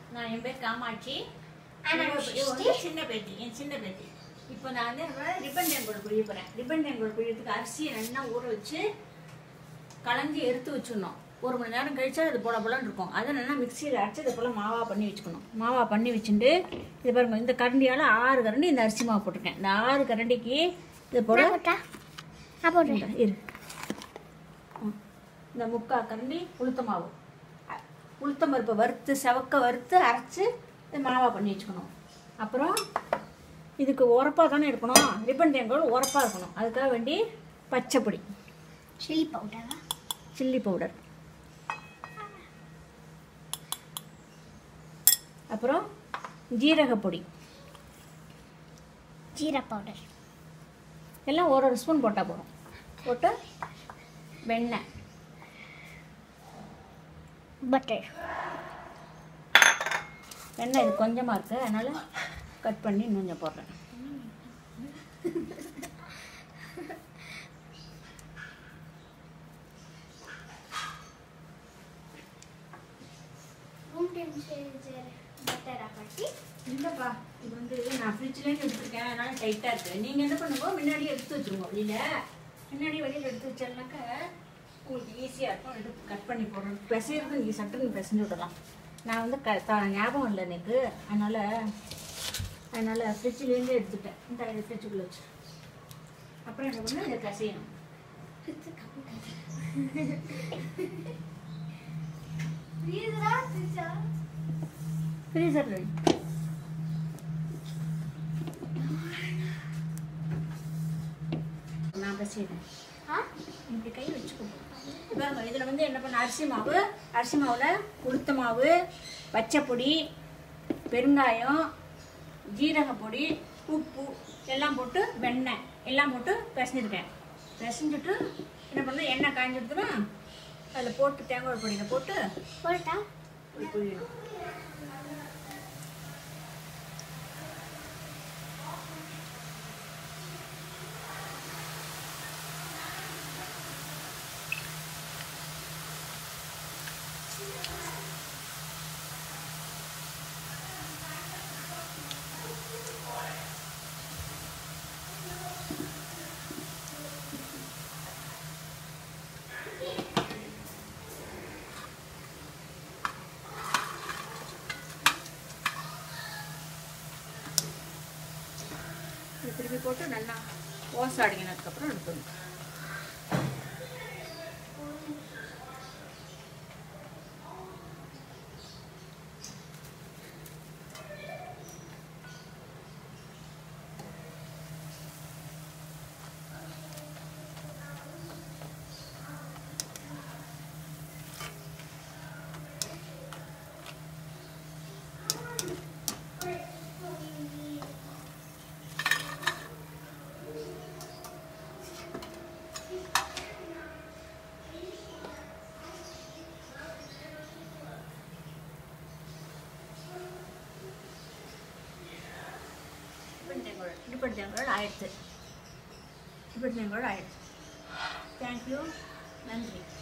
நான் என் பேர் காமாட்சி ஆனா இவ- நான் இவ வந்து சிருஷ்டி. சின்ன பேத்தி என் சின்ன பேத்தி இப்போ நான் வந்து ரிப்பன் தேங்கோடு புழிய போகிறேன் ரிப்பன் தேங்கோடு புழியறதுக்கு அரிசியை நல்லா ஊற வச்சு கலந்து எடுத்து வச்சிடணும் ஒரு மணி நேரம் கழிச்சா அது போல போலன்னு இருக்கும் அதை நல்லா மிக்சியில் அரைச்சி இது போல் மாவா பண்ணி வச்சுக்கணும் மாவா பண்ணி வச்சுட்டு இது பாருங்க இந்த கரண்டியால் ஆறு கரண்டி இந்த அரிசி மாவு போட்டிருக்கேன் இந்த ஆறு கரண்டிக்கு இது போல் நான் போட்டா நான் போடுறேன் இந்த இரு ம். இந்த முக்கா கரண்டி உளுத்த மாவு அ- உளுத்தம் பருப்பை வறுத்து செவக்க வறுத்து அரைச்சி இந்த மாவா பண்ணி வச்சுக்கணும் அப்புறம் இதுக்கு உரப்பாக தானே இருக்கணும் ரிப்பன் தேங்காய் உரப்பாக இருக்கணும் அதுக்காக வேண்டி பச்சைப்பொடி சில்லி பவுடரா சில்லி பவுடர் அப்புறம் ஜீரகப்பொடி ஜீரா பவுடர் எல்லாம் ஒரு ஒரு ஸ்பூன் போட்டால் போதும் போட்டு வெண்ணெய் பட்டர் வெண்ணெய் இது கொஞ்சமாக இருக்குது அதனால் கட் பண்ணி இன்னும் கொஞ்சம் போடுறேன் ரூம் டெம்பரேச்சர் பட்டரா பாட்டி இல்லைப்பா இது வந்து நான் ஃப்ரிட்ஜ்லேருந்து எடுத்துருக்கேன் அதனால் டைட்டாக இருக்குது நீங்கள் என்ன பண்ணுங்க முன்னாடியே எடுத்து வச்சுருங்க வெளியில் முன்னாடி வெளியில் எடுத்து வச்சாருனாக்க உங்களுக்கு ஈஸியாக இருக்கும் எடுத்து கட் பண்ணி போடுறோம் பிசைறது நீங்கள் சட்டுன்னு பிசைஞ்சு விடலாம் நான் வந்து க த ஞாபகம் இல்லை எனக்கு அதனால் அதனால் ஃப்ரிட்ஜ்லேருந்து எடுத்துட்டேன் இந்த இது ஃப்ரிட்ஜுக்குள்ளே வச்சு அப்புறம் என்ன பண்ணால் இதை பிசையணும் ஃப்ரீசரா ஃப்ரிட்ஜா ஃப்ரீசர் நான் பிசையிறேன் ஆ இப்படி கை வச்சுக்கோ பாருங்க இதில் வந்து என்ன பண்ண அரிசி மாவு அரிசி மாவில் உளுத்த மாவு பச்சைப்பொடி பெருங்காயம் ஜீரகப்பொடி உப்பு எல்லாம் போட்டு வெண்ணெய் எல்லாம் போட்டு பிசைஞ்சிருக்கேன் பிசைஞ்சிட்டு என்ன பண்ண எண்ணெய் காய்ஞ்சிடுதுன்னா அதில் போட்டு தேங்காய் பொடியில் போட்டு போட்டா இப்படி புழியணும் இது திருப்பி போட்டு நல்லா ஓசை அடிங்கினதுக்கப்புறம் எடுக்கணும் இடிப்பட்டேங்கோள் இடிப்பட்டேங்கோள் ஆயிடுச்சு இடிப்பட்டேங்கோள் ஆயிடுச்சு தேங்க்யூ நன்றி